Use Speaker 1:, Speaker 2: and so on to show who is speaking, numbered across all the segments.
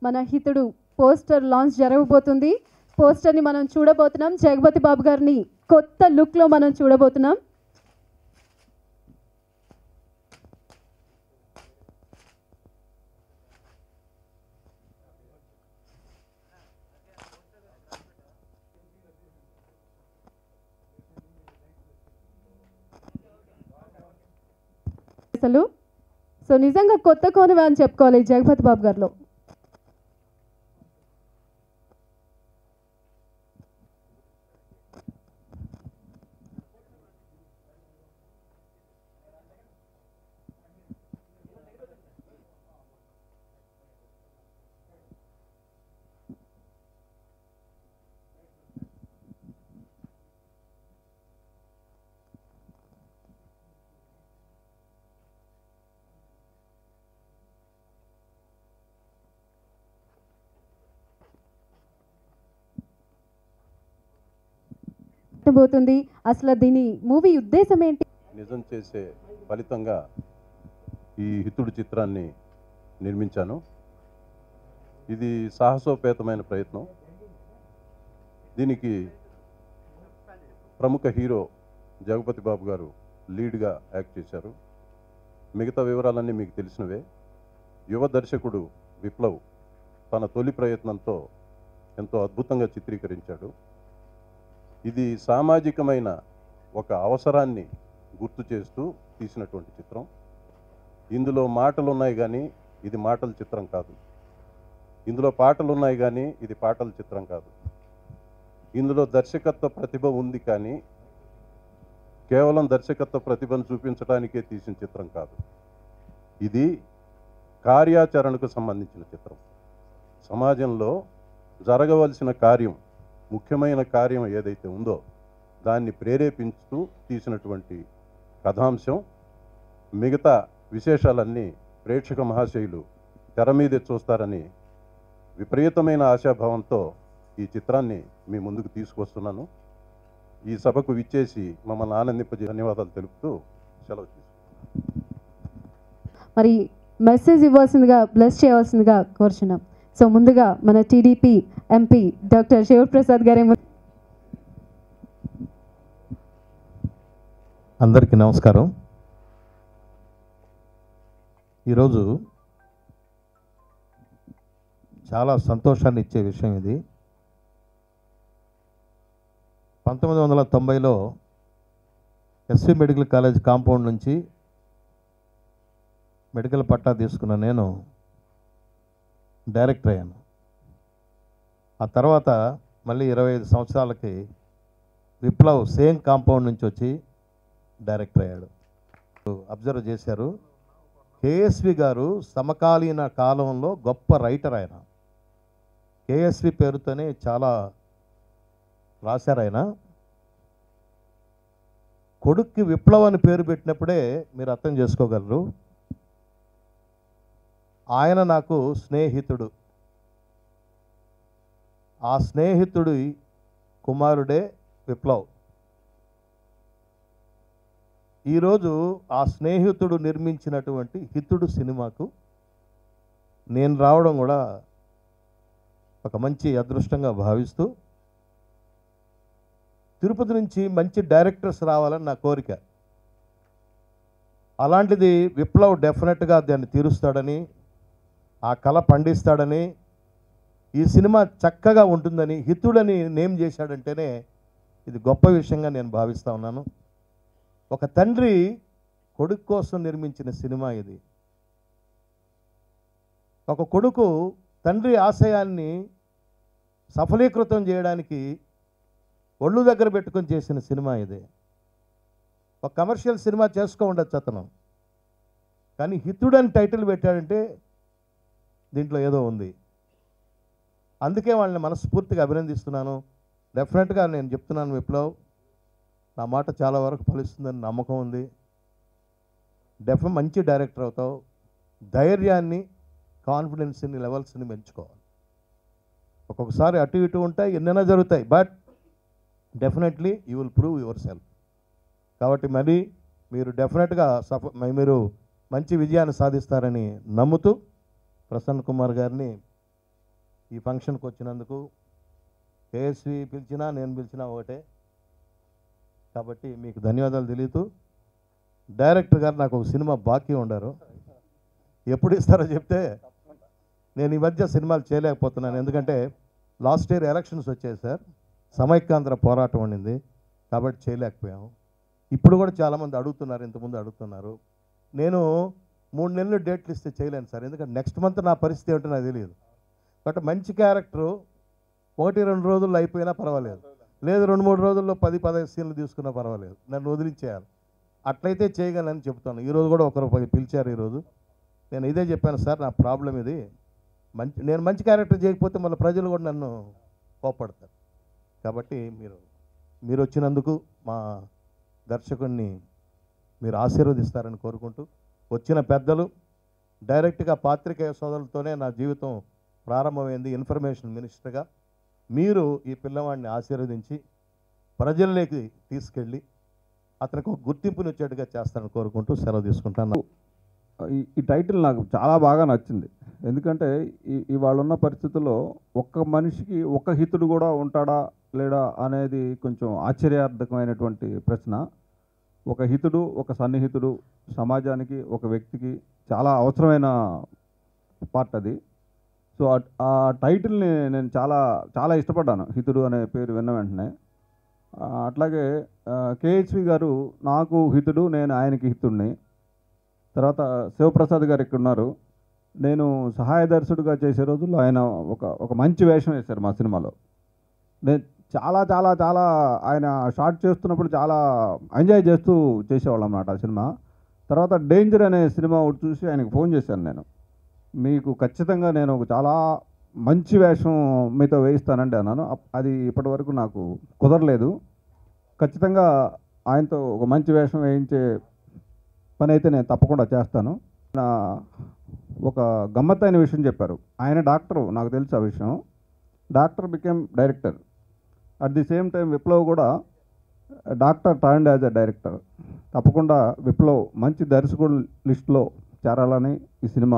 Speaker 1: మన హితుడు poster launch జరగబోతుంది పోస్టర్ని మనం చూడబోతున్నాం జగపతి బాబు గారిని కొత్త లుక్లో మనం చూడబోతున్నాం అసలు సో నిజంగా కొత్త కోనవే అని చెప్పుకోవాలి ఈ జగపతి బాబు గారిలో పోతుంది అసలు దీని మూవీ ఉద్దేశం ఏంటి
Speaker 2: నిజం చేసే ఫలితంగా ఈ హితుడు చిత్రాన్ని నిర్మించాను ఇది సాహసోపేతమైన ప్రయత్నం దీనికి ప్రముఖ హీరో జగపతి బాబు గారు లీడ్గా యాక్ట్ చేశారు మిగతా వివరాలన్నీ మీకు తెలిసినవే యువ దర్శకుడు విప్లవ్ తన తొలి ప్రయత్నంతో ఎంతో అద్భుతంగా చిత్రీకరించాడు ఇది సామాజికమైన ఒక అవసరాన్ని గుర్తు చేస్తూ తీసినటువంటి చిత్రం ఇందులో మాటలు ఉన్నాయి కానీ ఇది మాటల చిత్రం కాదు ఇందులో పాటలు ఉన్నాయి కానీ ఇది పాటల చిత్రం కాదు ఇందులో దర్శకత్వ ప్రతిభ ఉంది కానీ కేవలం దర్శకత్వ ప్రతిభను చూపించడానికే తీసిన చిత్రం కాదు ఇది కార్యాచరణకు సంబంధించిన చిత్రం సమాజంలో జరగవలసిన కార్యం ముఖ్యమైన కార్యం ఏదైతే ఉందో దాన్ని ప్రేరేపించుతూ తీసినటువంటి కథాంశం మిగతా విశేషాలన్నీ ప్రేక్షక మహాశయులు తెర మీదే చూస్తారని విపరీతమైన ఆశాభావంతో ఈ చిత్రాన్ని మీ ముందుకు తీసుకొస్తున్నాను ఈ సభకు విచ్చేసి మమ్మల్ని ఆనందింపజే ధన్యవాదాలు తెలుపుతూ సెలవు తీసుకుంటున్నాను
Speaker 1: మరి మెసేజ్ ఇవ్వాల్సిందిగా బ్లెస్ చేయవలసిందిగా కోరుచున్నాం సో ముందుగా మన టీడీపీ ఎంపీ డాక్టర్ శివప్రసాద్ గారే ము-
Speaker 3: అందరికీ నమస్కారం ఈరోజు చాలా సంతోషాన్ని ఇచ్చే విషయం ఇది పంతొమ్మిది వందల తొంభైలో ఎస్వి మెడికల్ కాలేజ్ కాంపౌండ్ నుంచి మెడికల్ పట్టా తీసుకున్న నేను డైరెక్టర్ అయ్యాను ఆ తర్వాత మళ్ళీ ఇరవై ఐదు సంవత్సరాలకి విప్లవ్ సేమ్ కాంపౌండ్ నుంచి వచ్చి డైరెక్టర్ అయ్యాడు అబ్జర్వ్ చేశారు కేఎస్వి గారు సమకాలీన కాలంలో గొప్ప రైటర్ ఆయన కేఎస్వి పేరుతోనే చాలా రాశారు ఆయన కొడుక్కి విప్లవ్ అని పేరు పెట్టినప్పుడే మీరు అర్థం చేసుకోగలరు ఆయన నాకు స్నేహితుడు ఆ స్నేహితుడి కుమారుడే విప్లవ్ ఈరోజు ఆ స్నేహితుడు నిర్మించినటువంటి హితుడు సినిమాకు నేను రావడం కూడా ఒక మంచి అదృష్టంగా భావిస్తూ తిరుపతి నుంచి మంచి డైరెక్టర్స్ రావాలని నా కోరిక అలాంటిది విప్లవ్ డెఫినెట్గా దాన్ని తీరుస్తాడని ఆ కళ పండిస్తాడని ఈ సినిమా చక్కగా ఉంటుందని హితుడని నేమ్ చేశాడంటేనే ఇది గొప్ప విషయంగా నేను భావిస్తా ఉన్నాను ఒక తండ్రి కొడుకు కోసం నిర్మించిన సినిమా ఇది ఒక కొడుకు తండ్రి ఆశయాన్ని సఫలీకృతం చేయడానికి ఒళ్ళు దగ్గర పెట్టుకొని చేసిన సినిమా ఇది ఒక కమర్షియల్ సినిమా చేసుకో ఉండొచ్చు అతను కానీ హితుడు అని టైటిల్ పెట్టాడంటే దీంట్లో ఏదో ఉంది అందుకే వాళ్ళని మనస్ఫూర్తిగా అభినందిస్తున్నాను డెఫినెట్గా నేను చెప్తున్నాను విప్లవ్ నా మాట చాలా వరకు ఫలిస్తుందని నమ్మకం ఉంది డెఫ్ మంచి డైరెక్టర్ అవుతావు ధైర్యాన్ని కాన్ఫిడెన్స్ని లెవెల్స్ని పెంచుకోవాలి ఒక్కొక్కసారి అటు ఇటు ఉంటాయి ఎన్నైనా జరుగుతాయి but definitely you will prove yourself కాబట్టి మరి మీరు డెఫినెట్గా సఫ మీరు మంచి విజయాన్ని సాధిస్తారని నమ్ముతూ ప్రసన్న కుమార్ గారిని ఈ ఫంక్షన్కి వచ్చినందుకు కేఎస్వి పిలిచినా నేను పిలిచినా ఒకటే కాబట్టి మీకు ధన్యవాదాలు తెలియదు డైరెక్టర్ గారు నాకు ఒక సినిమా బాకీ ఉండారు ఎప్పుడు ఇస్తారో చెప్తే నేను ఈ మధ్య సినిమాలు చేయలేకపోతున్నాను ఎందుకంటే లాస్ట్ ఇయర్ ఎలక్షన్స్ వచ్చాయి సార్ సమైక్యాంధ్ర పోరాటం ఉండింది కాబట్టి చేయలేకపోయాము ఇప్పుడు కూడా చాలామంది అడుగుతున్నారు ఇంతకుముందు అడుగుతున్నారు నేను మూడు నెలలు డేట్లు ఇస్తే చేయలేను సార్ ఎందుకంటే నెక్స్ట్ మంత్ నా పరిస్థితి ఏంటో నాకు తెలియదు బట్ మంచి క్యారెక్టరు ఒకటి రెండు రోజుల్లో అయిపోయినా పర్వాలేదు లేదు రెండు మూడు రోజుల్లో పది పదహైదు సీన్లు తీసుకున్నా పర్వాలేదు నన్ను వదిలించేయాలి అట్లయితే చేయగలని చెప్తాను ఈరోజు కూడా ఒకరు పది పిలిచారు ఈరోజు నేను ఇదే చెప్పాను సార్ నా ప్రాబ్లం ఇది మంచి నేను మంచి క్యారెక్టర్ చేయకపోతే మళ్ళీ ప్రజలు కూడా నన్ను కోపడతారు కాబట్టి మీరు మీరు వచ్చినందుకు మా దర్శకుడిని మీరు ఆశీర్వదిస్తారని కోరుకుంటూ వచ్చిన పెద్దలు డైరెక్ట్గా పాత్రికేయ సోదరులతోనే నా జీవితం ప్రారంభమైంది ఇన్ఫర్మేషన్ మినిస్టర్గా మీరు ఈ పిల్లవాడిని ఆశీర్వదించి ప్రజల్లోకి తీసుకెళ్ళి అతనికి ఒక గుర్తింపునిచ్చేట్టుగా చేస్తానని కోరుకుంటూ సెలవు తీసుకుంటాను
Speaker 4: ఈ- ఈ టైటిల్ నాకు చాలా బాగా నచ్చింది ఎందుకంటే ఈ- ఇవాళ ఉన్న పరిస్థితుల్లో ఒక్క మనిషికి ఒక్క హితుడు కూడా ఉంటాడా లేడా అనేది కొంచెం ఆశ్చర్యార్థకమైనటువంటి ప్రశ్న ఒక హితుడు ఒక సన్నిహితుడు సమాజానికి ఒక వ్యక్తికి చాలా అవసరమైన పార్ట్ అది సో ఆ- ఆ టైటిల్ని నేను చాలా చాలా ఇష్టపడ్డాను హితుడు అనే పేరు విన్న వెంటనే ఆ, అట్లాగే కేహెచ్వి గారు నాకు హితుడు నేను ఆయనకి హితుడిని తర్వాత శివప్రసాద్ గారు ఇక్కడ ఉన్నారు నేను సహాయ దర్శకుడిగా చేసే రోజుల్లో ఆయన ఒక ఒక మంచి వేషం వేశారు మా సినిమాలో నేను చాలా చాలా చాలా ఆయన షార్ట్ చేస్తున్నప్పుడు చాలా ఎంజాయ్ చేస్తూ చేసేవాళ్ళం అన్నమాట ఆ సినిమా తర్వాత డేంజర్ అనే సినిమా ఒకటి చూసి ఆయనకు ఫోన్ చేశాను నేను మీకు ఖచ్చితంగా నేను ఒక చాలా మంచి వేషం మీతో వేయిస్తానండి అన్నాను అప్- అది ఇప్పటివరకు నాకు కుదరలేదు ఖచ్చితంగా ఆయనతో ఒక మంచి వేషం వేయించే పని అయితే నేను తప్పకుండా చేస్తాను నా ఒక గమ్మత్తైన విషయం చెప్పారు ఆయన డాక్టరు నాకు తెలుసు ఆ విషయం doctor became director at the same time Viplav కూడా doctor turned as a director తప్పకుండా విప్లవ్ మంచి దర్శకుడు లిస్టులో చేరాలని ఈ సినిమా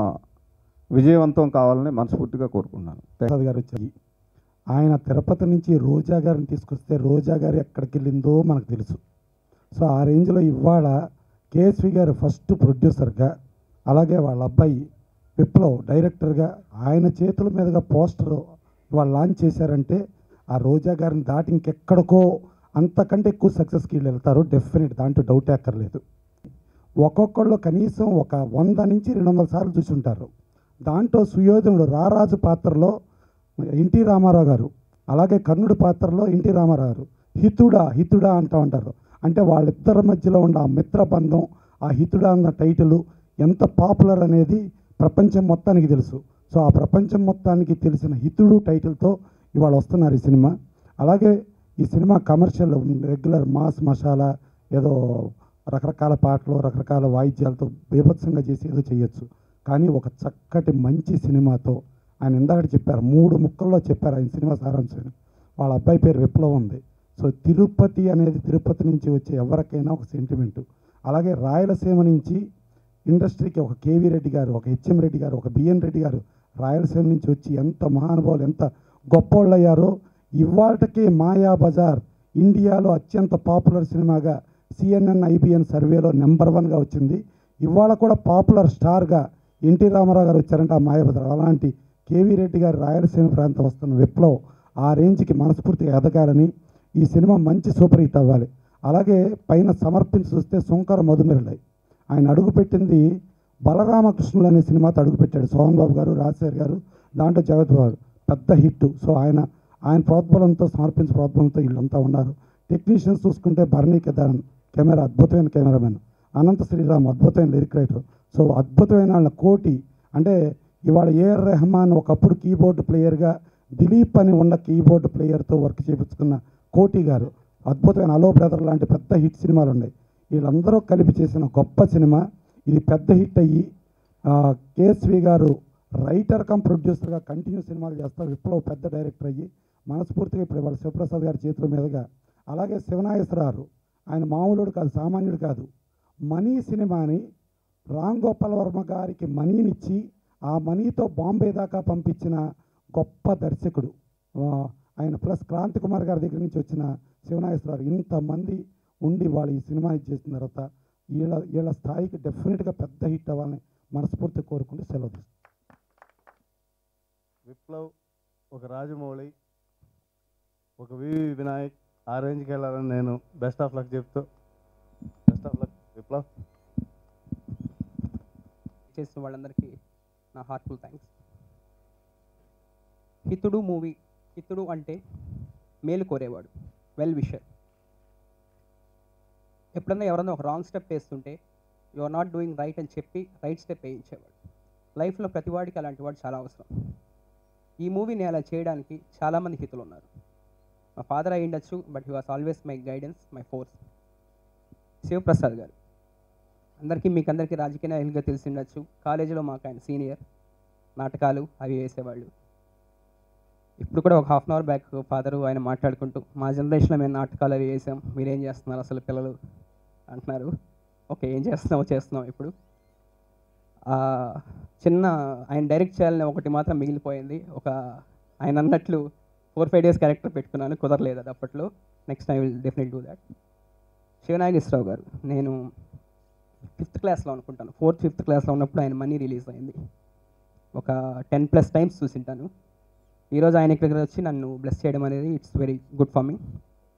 Speaker 4: విజయవంతం కావాలని మనస్ఫూర్తిగా కోరుకున్నాను
Speaker 5: ప్రసాద్ గారు వచ్చాయి ఆయన తిరుపతి నుంచి రోజా గారిని తీసుకొస్తే రోజా గారు ఎక్కడికి వెళ్ళిందో మనకు తెలుసు సో ఆ రేంజ్లో ఇవాళ కేఎస్వి గారు ఫస్ట్ ప్రొడ్యూసర్గా అలాగే వాళ్ళ అబ్బాయి విప్లవ్ డైరెక్టర్గా ఆయన చేతుల మీదుగా పోస్టర్ వాళ్ళు లాంచ్ చేశారంటే ఆ రోజా గారిని దాటి ఇంకెక్కడికో అంతకంటే ఎక్కువ సక్సెస్కి వీళ్ళు వెళ్తారు డెఫినెట్ దాంట్లో డౌట్ ఎక్కర్లేదు ఒక్కొక్కళ్ళు కనీసం ఒక వంద నుంచి రెండు వందల సార్లు చూసి ఉంటారు దాంట్లో సుయోధనుడు రారాజు పాత్రలో ఎన్టీ రామారావు గారు అలాగే కర్ణుడి పాత్రలో ఎన్టీ రామారావు గారు హితుడా హితుడా అంటూ ఉంటారు అంటే వాళ్ళిద్దరి మధ్యలో ఉన్న ఆ మిత్రబంధం ఆ హితుడా అన్న టైటిల్ ఎంత పాపులర్ అనేది ప్రపంచం మొత్తానికి తెలుసు సో ఆ ప్రపంచం మొత్తానికి తెలిసిన హితుడు టైటిల్తో ఇవాళ వస్తున్నారు ఈ సినిమా అలాగే ఈ cinema commercial regular mass masala ఏదో రకరకాల పాటలు రకరకాల వాయిద్యాలతో బీభత్సంగా చేసి ఏదో చేయొచ్చు కానీ ఒక చక్కటి మంచి సినిమాతో ఆయన ఇందాక చెప్పారు మూడు ముక్కల్లో చెప్పారు ఆయన సినిమా సారాంశం వాళ్ళ అబ్బాయి పేరు విప్లవం ఉంది సో తిరుపతి అనేది తిరుపతి నుంచి వచ్చే ఎవరికైనా ఒక సెంటిమెంటు అలాగే రాయలసీమ నుంచి ఇండస్ట్రీకి ఒక కేవీ రెడ్డి గారు ఒక హెచ్ఎం రెడ్డి గారు ఒక బిఎన్ రెడ్డి గారు రాయలసీమ నుంచి వచ్చి ఎంత మహానుభావులు ఎంత గొప్పోళ్ళు అయ్యారో ఇవాళకి మాయా బజార్ ఇండియాలో అత్యంత పాపులర్ సినిమాగా సిఎన్ఎన్ ఐబిఎన్ సర్వేలో నెంబర్ వన్గా వచ్చింది ఇవాళ కూడా పాపులర్ స్టార్గా ఎన్టీ రామారావు గారు వచ్చారంటే ఆ మాయాబజార్ అలాంటి కేవీ రెడ్డి గారు రాయలసీమ ప్రాంతం వస్తున్న విప్లవ్ ఆ రేంజ్కి మనస్ఫూర్తిగా ఎదగాలని ఈ సినిమా మంచి సూపర్ హిట్ అవ్వాలి అలాగే పైన సమర్పించి చూస్తే సుంకర మధుమిరలై ఆయన అడుగుపెట్టింది బలరామకృష్ణులు అనే సినిమాతో అడుగుపెట్టాడు సోహన్ బాబు గారు రాజశేఖర్ గారు దాంట్లో జగత్ బాబు పెద్ద హిట్ సో ఆయన ఆయన ప్రోద్బలంతో సమర్పించే ప్రోద్బలంతో వీళ్ళంతా ఉన్నారు టెక్నీషియన్స్ చూసుకుంటే భరణీ కేదారన్ కెమెరా అద్భుతమైన కెమెరామెన్ అనంత శ్రీరామ్ అద్భుతమైన లిరిక్ రైటర్ సో అద్భుతమైన వాళ్ళ కోటి అంటే ఇవాళ ఏఆర్ రెహమాన్ ఒకప్పుడు కీబోర్డ్ ప్లేయర్గా దిలీప్ అని ఉన్న కీబోర్డ్ ప్లేయర్తో వర్క్ చేయించుకున్న కోటి గారు అద్భుతమైన అలో బ్రదర్ లాంటి పెద్ద హిట్ సినిమాలు ఉన్నాయి వీళ్ళందరూ కలిపి చేసిన గొప్ప సినిమా ఇది పెద్ద హిట్ అయ్యి ఆ, కేఎస్వి గారు రైటర్ కమ్ ప్రొడ్యూసర్గా కంటిన్యూ సినిమాలు చేస్తారు విప్లవ్ పెద్ద డైరెక్టర్ అయ్యి మనస్ఫూర్తిగా ఇప్పుడు వాళ్ళ శివప్రసాద్ గారి చేతుల మీదుగా అలాగే శివనాగేశ్వరరావు ఆయన మామూలుడు కాదు సామాన్యుడు కాదు మనీ సినిమాని రామ్ గోపాల్ వర్మ గారికి మనీనిచ్చి ఆ మనీతో బాంబే దాకా పంపించిన గొప్ప దర్శకుడు ఆ, ఆయన ప్లస్ క్రాంతి కుమార్ గారి దగ్గర నుంచి వచ్చిన శివనాగేశ్వరరావు ఇంతమంది ఉండి వాళ్ళు ఈ సినిమా చేసిన తర్వాత వీళ్ళ వీళ్ళ స్థాయికి డెఫినెట్గా పెద్ద హిట్ అవ్వాలని మనస్ఫూర్తిగా కోరుకుంటూ సెలవు తీసుకుంటాను.
Speaker 3: విప్లవ్ ఒక రాజమౌళి ఒక వివి వినాయక్ ఆ రేంజ్కి వెళ్ళాలని నేను బెస్ట్ ఆఫ్ లక్ చెప్తూ బెస్ట్ ఆఫ్ లక్ విప్లవ్
Speaker 6: చేసిన వాళ్ళందరికీ నా heartful thanks Hithudu movie Hithudu అంటే మేలు కోరేవాడు వెల్ విషర్ ఎప్పుడన్నా ఎవరన్నా ఒక రాంగ్ స్టెప్ వేస్తుంటే you are not doing right అని చెప్పి రైట్ స్టెప్ వేయించేవాడు లైఫ్లో ప్రతి వాడికి అలాంటి వాడు చాలా అవసరం ఈ మూవీని అలా చేయడానికి చాలామంది హితులు ఉన్నారు మా ఫాదర్ అయి ఉండొచ్చు but he was always my guidance my force Shivaprasad garu అందరికీ మీకు అందరికీ రాజకీయ నాయకులుగా తెలిసి ఉండొచ్చు కాలేజీలో మాకు ఆయన సీనియర్ నాటకాలు అవి వేసేవాళ్ళు ఇప్పుడు కూడా ఒక half an hour back father ఆయన మాట్లాడుకుంటూ మా జనరేషన్లో మేము నాటకాలు అవి వేసాం మీరేం చేస్తున్నారు అసలు పిల్లలు అంటున్నారు ఓకే ఏం చేస్తున్నామో చేస్తున్నాం ఇప్పుడు ఆ, చిన్న ఆయన డైరెక్ట్ చేయాలని ఒకటి మాత్రం మిగిలిపోయింది ఒక ఆయన అన్నట్లు ఫోర్ ఫైవ్ డేస్ క్యారెక్టర్ పెట్టుకున్నాను కుదరలేదు అది అప్పట్లో next I will definite do that Shivanageswararao garu నేను ఫిఫ్త్ క్లాస్లో అనుకుంటాను ఫోర్త్ ఫిఫ్త్ క్లాస్లో ఉన్నప్పుడు ఆయన మనీ రిలీజ్ అయింది ఒక టెన్ ప్లస్ టైమ్స్ చూసింటాను ఈరోజు ఆయన ఇక్కడికి వచ్చి నన్ను బ్లెస్ చేయడం అనేది it's very good for me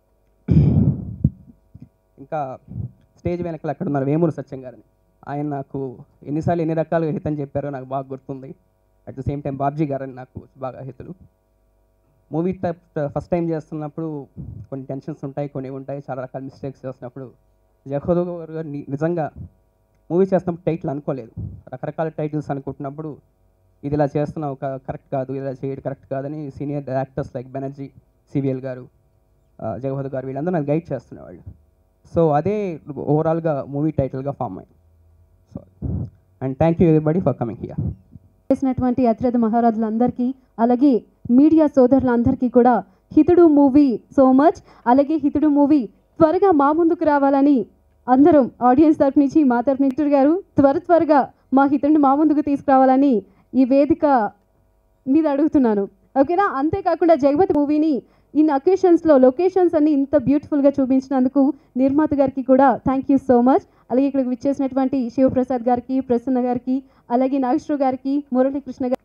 Speaker 6: ఇంకా స్టేజ్ వెనకాల అక్కడ ఉన్నారు వేమూరు సత్యం గారని ఆయన నాకు ఎన్నిసార్లు ఎన్ని రకాలుగా హితం చెప్పారో నాకు బాగా గుర్తుంది at the same time Babji గారని నాకు బాగా Hithulu movie type first time చేస్తున్నప్పుడు కొన్ని టెన్షన్స్ ఉంటాయి కొన్ని ఉంటాయి చాలా రకాల మిస్టేక్స్ చేస్తున్నప్పుడు జహోద్ గారు ని- నిజంగా మూవీ చేస్తున్నప్పుడు టైటిల్ అనుకోలేదు రకరకాల టైటిల్స్ అనుకుంటున్నప్పుడు ఇది ఇలా చేస్తున్నావు క- కరెక్ట్ కాదు ఇది ఇలా చేయడం కరెక్ట్ కాదని senior actors like Banerjee CVL గారు ఆ, జగవద్ గారు వీళ్ళందరూ నాకు గైడ్ చేస్తునేవాళ్ళు సో అదే ఓవరాల్గా మూవీ టైటిల్గా ఫామ్ అయింది so and thank you everybody for coming here
Speaker 1: చేసినటువంటి అతిరథ మహారాజులందరికీ అలాగే మీడియా సోదరులందరికీ కూడా హితుడు మూవీ సో మచ్ అలాగే హితుడు మూవీ త్వరగా మా ముందుకు రావాలని అందరం ఆడియన్స్ తరపు నుంచి మా తరపు నుంచి హితుడు గారు త్వర త్వరగా మా హితుడిని మా ముందుకు తీసుకురావాలని ఈ వేదిక మీద అడుగుతున్నాను ఓకేనా అంతేకాకుండా జగపతి మూవీని ఇన్ అకేషన్స్లో లొకేషన్స్ అన్ని ఇంత బ్యూటిఫుల్గా చూపించినందుకు నిర్మాత గారికి కూడా థ్యాంక్ యూ సో మచ్ అలాగే ఇక్కడికి విచ్చేసినటువంటి శివప్రసాద్ గారికి ప్రసన్న గారికి అలాగే నాగేశ్వర గారికి మురళీకృష్ణ గారికి